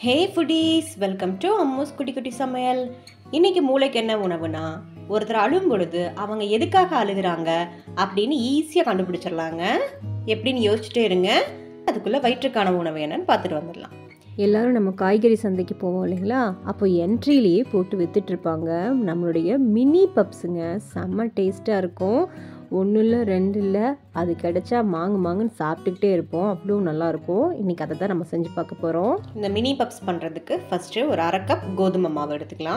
hey foodies welcome to Ammu's குட்டி குட்டி சமையல் இன்னைக்கு மூளைக்கு என்ன உணவுனா ஒருத்தர் அழும் பொழுது அவங்க எதுக்காக அழுகுறாங்க அப்படின்னு ஈஸியாக கண்டுபிடிச்சிடலாங்க எப்படின்னு யோசிச்சுட்டே இருங்க அதுக்குள்ளே வயிற்றுக்கான உணவு என்னன்னு பார்த்துட்டு வந்துடலாம் எல்லாரும் நம்ம காய்கறி சந்தைக்கு போவோம் இல்லைங்களா அப்போ என்ட்ரிலேயே போட்டு வித்துட்ருப்பாங்க நம்மளுடைய மினி பப்ஸுங்க செம்ம டேஸ்ட்டாக இருக்கும் ஒன்றும் இல்லை ரெண்டு இல்லை அது கிடைச்சா மாங்கு மாங்குன்னு சாப்பிட்டுக்கிட்டே இருப்போம் அவ்வளோ நல்லாயிருக்கும் இன்றைக்கி அதை தான் நம்ம செஞ்சு பார்க்க போகிறோம் இந்த மினி பப்ஸ் பண்ணுறதுக்கு ஃபஸ்ட்டு ஒரு அரை கப் கோதுமை மாவு எடுத்துக்கலாம்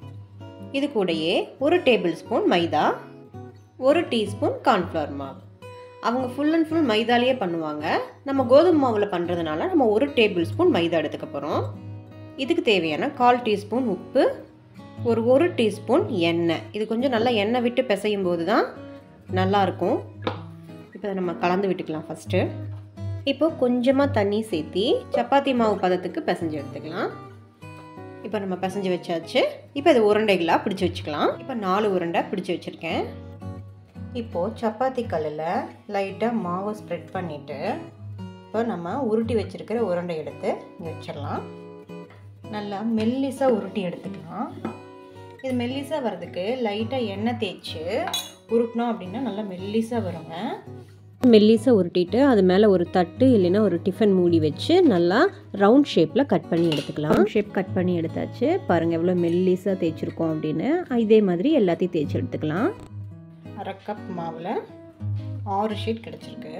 இது கூடயே ஒரு டேபிள் ஸ்பூன் மைதா ஒரு டீஸ்பூன் கார்ன்ஃப்ளவர் மாவு அவங்க ஃபுல் அண்ட் ஃபுல் மைதாலேயே பண்ணுவாங்க நம்ம கோதுமை மாவில் பண்ணுறதுனால நம்ம ஒரு டேபிள் ஸ்பூன் மைதா எடுத்துக்க போகிறோம் இதுக்கு தேவையான கால் டீஸ்பூன் உப்பு ஒரு ஒரு டீஸ்பூன் எண்ணெய் இது கொஞ்சம் நல்லா எண்ணெய் விட்டு பிசையும் போது தான் நல்லாயிருக்கும் இப்போ நம்ம கலந்து விட்டுக்கலாம் ஃபஸ்ட்டு இப்போ கொஞ்சமாக தண்ணி சேர்த்தி சப்பாத்தி மாவு பதத்துக்கு பிசைஞ்சு எடுத்துக்கலாம் இப்போ நம்ம பிசைஞ்சு வச்சாச்சு இப்போ இது உருண்டைகளாக பிடிச்சி வச்சுக்கலாம் இப்போ நாலு உருண்டை பிடிச்சி வச்சுருக்கேன் இப்போது சப்பாத்தி கல்லில் லைட்டாக மாவை ஸ்ப்ரெட் பண்ணிவிட்டு இப்போ நம்ம உருட்டி வச்சுருக்கிற உருண்டை எடுத்து இங்கே வச்சிடலாம் நல்லா மெல்லிசாக உருட்டி எடுத்துக்கலாம் இது மெல்லிசாக வர்றதுக்கு லைட்டாக எண்ணெய் தேய்ச்சி உருட்டினோம் அப்படின்னா நல்லா மெல்லிசாக வருங்க மெல்லிஸை உருட்டிட்டு அது மேலே ஒரு தட்டு இல்லைன்னா ஒரு டிஃபன் மூடி வச்சு நல்லா ரவுண்ட் ஷேப்பில் கட் பண்ணி எடுத்துக்கலாம் ரவுண்ட் ஷேப் கட் பண்ணி எடுத்தாச்சு பாருங்கள் எவ்வளோ மெல்லிஸாக தேய்ச்சிருக்கோம் அப்படின்னு இதே மாதிரி எல்லாத்தையும் தேய்ச்சி எடுத்துக்கலாம் அரை கப் மாவில் ஆறு ஷீட் கிடச்சிருக்கு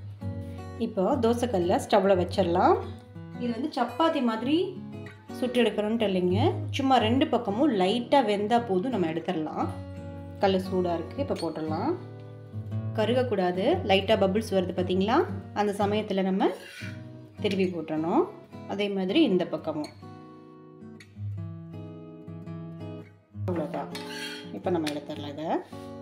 இப்போ தோசைக்கல்ல ஸ்டவ்வில் வச்சிடலாம் இது வந்து சப்பாத்தி மாதிரி சுட்டு எடுக்கணும்ட்டு இல்லைங்க சும்மா ரெண்டு பக்கமும் லைட்டாக வெந்தால் போதும் நம்ம எடுத்துடலாம் கல் சூடாக இருக்குது இப்போ போட்டுடலாம் கருகக்கூடாது லைட்டாக பபிள்ஸ் வருது பார்த்தீங்களா அந்த சமயத்தில் நம்ம திருப்பி போட்டுறணும் அதே மாதிரி இந்த பக்கமும் அவ்வளோதான் இப்போ நம்ம எடுத்துடலாம் இதை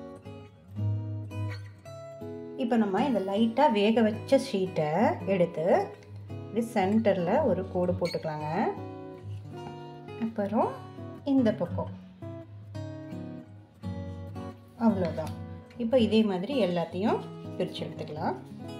இப்போ நம்ம இந்த லைட்டாக வேக வச்ச ஷீட்டை எடுத்து இப்படி சென்டரில் ஒரு கோடு போட்டுக்கலாங்க அப்புறம் இந்த பக்கம் அவ்வளோதான் இப்போ இதே மாதிரி எல்லாத்தையும் பிரித்து எடுத்துக்கலாம்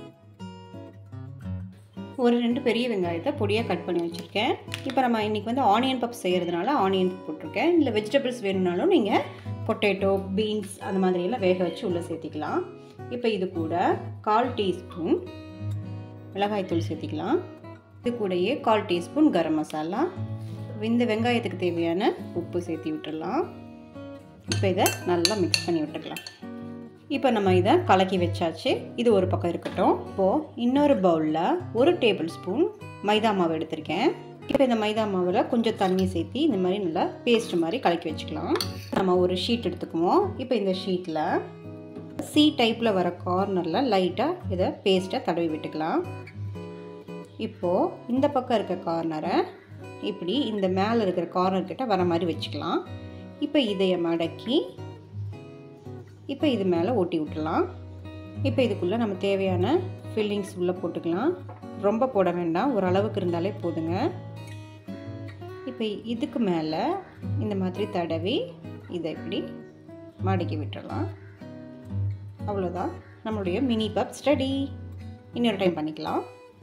ஒரு ரெண்டு பெரிய வெங்காயத்தை பொடியாக கட் பண்ணி வச்சுருக்கேன் இப்போ நம்ம இன்றைக்கி வந்து ஆனியன் பப் செய்கிறதுனால ஆனியன் போட்டிருக்கேன் இல்லை வெஜிடபிள்ஸ் வேணும்னாலும் நீங்கள் பொட்டேட்டோ பீன்ஸ் அந்த மாதிரியெல்லாம் வேக வச்சு உள்ளே சேர்த்திக்கலாம் இப்போ இது கூட கால் டீஸ்பூன் மிளகாய்த்தூள் சேர்த்திக்கலாம் இது கூடயே கால் டீஸ்பூன் கரம் மசாலா இந்த வெங்காயத்துக்கு தேவையான உப்பு சேர்த்தி விட்டுடலாம் இப்போ இதை நல்லா மிக்ஸ் பண்ணி விட்டுக்கலாம் இப்போ நம்ம இதை கலக்கி வச்சாச்சு இது ஒரு பக்கம் இருக்கட்டும் இப்போது இன்னொரு பவுலில் ஒரு டேபிள் ஸ்பூன் மைதா மாவு எடுத்திருக்கேன் இப்போ இந்த மைதா மாவில் கொஞ்சம் தண்ணி சேர்த்தி இந்த மாதிரி நல்லா பேஸ்ட் மாதிரி கலக்கி வச்சுக்கலாம் நம்ம ஒரு ஷீட் எடுத்துக்குவோம் இப்போ இந்த ஷீட்டில் சி டைப்பில் வர கார்னரில் லைட்டாக இதை பேஸ்ட்டை தடவி விட்டுக்கலாம் இப்போது இந்த பக்கம் இருக்க கார்னரை இப்படி இந்த மேலே இருக்கிற கார்னர் கிட்ட வர மாதிரி வச்சுக்கலாம் இப்போ இதைய மடக்கி இப்போ இது மேலே ஒட்டி விட்டுலாம் இப்போ இதுக்குள்ளே நம்ம தேவையான ஃபில்லிங்ஸ் உள்ளே போட்டுக்கலாம் ரொம்ப போட வேண்டாம் ஒரு அளவுக்கு இருந்தாலே போதுங்க இப்போ இதுக்கு மேலே இந்த மாதிரி தடவி இதை இப்படி மடக்கி விட்டுடலாம் அவ்வளோதான் நம்மளுடைய மினி பப் ஸ்டடி இன்னொரு டைம் பண்ணிக்கலாம்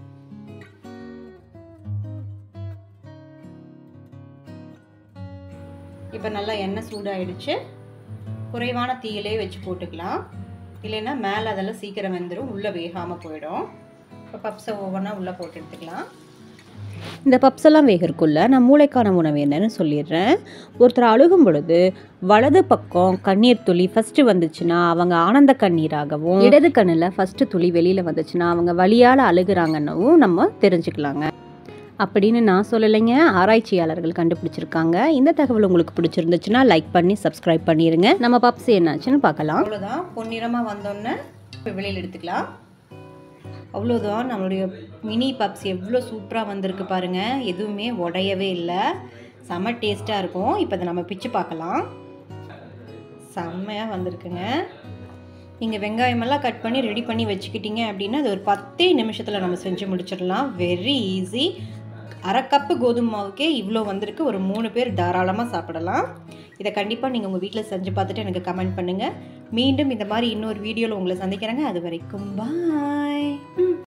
இப்போ நல்லா எண்ணெய் சூடாயிடுச்சு குறைவான தீயிலே வச்சு போட்டுக்கலாம் இல்லைன்னா மேலே அதெல்லாம் சீக்கிரம் வெந்துடும் உள்ளே வேகாமல் போயிடும் இப்போ பப்ஸை ஒவ்வொன்றா உள்ளே போட்டு எடுத்துக்கலாம் இந்த பப்ஸ் எல்லாம் வேகிறதுக்குள்ள நான் மூளைக்கான உணவு என்னன்னு சொல்லிடுறேன் ஒருத்தர் அழுகும் பொழுது வலது பக்கம் கண்ணீர் துளி ஃபஸ்ட்டு வந்துச்சுன்னா அவங்க ஆனந்த கண்ணீராகவும் இடது கண்ணில் ஃபஸ்ட்டு துளி வெளியில் வந்துச்சுன்னா அவங்க வழியால் அழுகுறாங்கன்னவும் நம்ம தெரிஞ்சுக்கலாங்க அப்படின்னு நான் சொல்லலைங்க ஆராய்ச்சியாளர்கள் கண்டுபிடிச்சிருக்காங்க இந்த தகவல் உங்களுக்கு பிடிச்சிருந்துச்சுன்னா லைக் பண்ணி சப்ஸ்கிரைப் பண்ணிடுங்க நம்ம பப்ஸ் என்னாச்சுன்னு பார்க்கலாம் அவ்வளோதான் பொன்னிறமாக வந்தோடனே இப்போ வெளியில் எடுத்துக்கலாம் அவ்வளோதான் நம்மளுடைய மினி பப்ஸ் எவ்வளோ சூப்பராக வந்திருக்கு பாருங்கள் எதுவுமே உடையவே இல்லை செம்ம டேஸ்ட்டாக இருக்கும் இப்போ இதை நம்ம பிச்சு பார்க்கலாம் செம்மையாக வந்திருக்குங்க நீங்கள் வெங்காயமெல்லாம் கட் பண்ணி ரெடி பண்ணி வச்சுக்கிட்டீங்க அப்படின்னா அது ஒரு பத்தே நிமிஷத்தில் நம்ம செஞ்சு முடிச்சிடலாம் வெரி ஈஸி அரை கப்பு கோதுமை மாவுக்கே இவ்வளோ வந்திருக்கு ஒரு மூணு பேர் தாராளமாக சாப்பிடலாம் இதை கண்டிப்பாக நீங்கள் உங்கள் வீட்டில் செஞ்சு பார்த்துட்டு எனக்கு கமெண்ட் பண்ணுங்கள் மீண்டும் இந்த மாதிரி இன்னொரு வீடியோவில் உங்களை சந்திக்கிறேங்க அது வரைக்கும் பாய்